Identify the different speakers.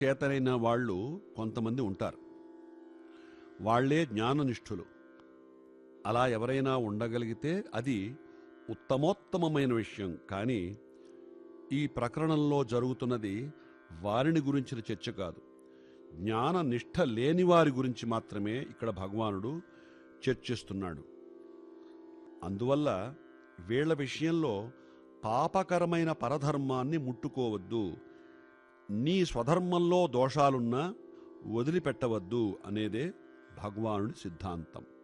Speaker 1: చేతనైన వాళ్ళు కొంతమంది ఉంటారు వాళ్లే జ్ఞాననిష్ఠులు అలా ఎవరైనా ఉండగలిగితే అది ఉత్తమోత్తమమైన విషయం కానీ ఈ ప్రకరణంలో జరుగుతున్నది వారిని గురించిన చర్చ కాదు జ్ఞాన నిష్ఠ లేని వారి గురించి మాత్రమే ఇక్కడ భగవానుడు చర్చిస్తున్నాడు అందువల్ల వీళ్ల విషయంలో పాపకరమైన పరధర్మాన్ని ముట్టుకోవద్దు నీ స్వధర్మంలో దోషాలున్నా వదిలిపెట్టవద్దు అనేదే భగవానుడి సిద్ధాంతం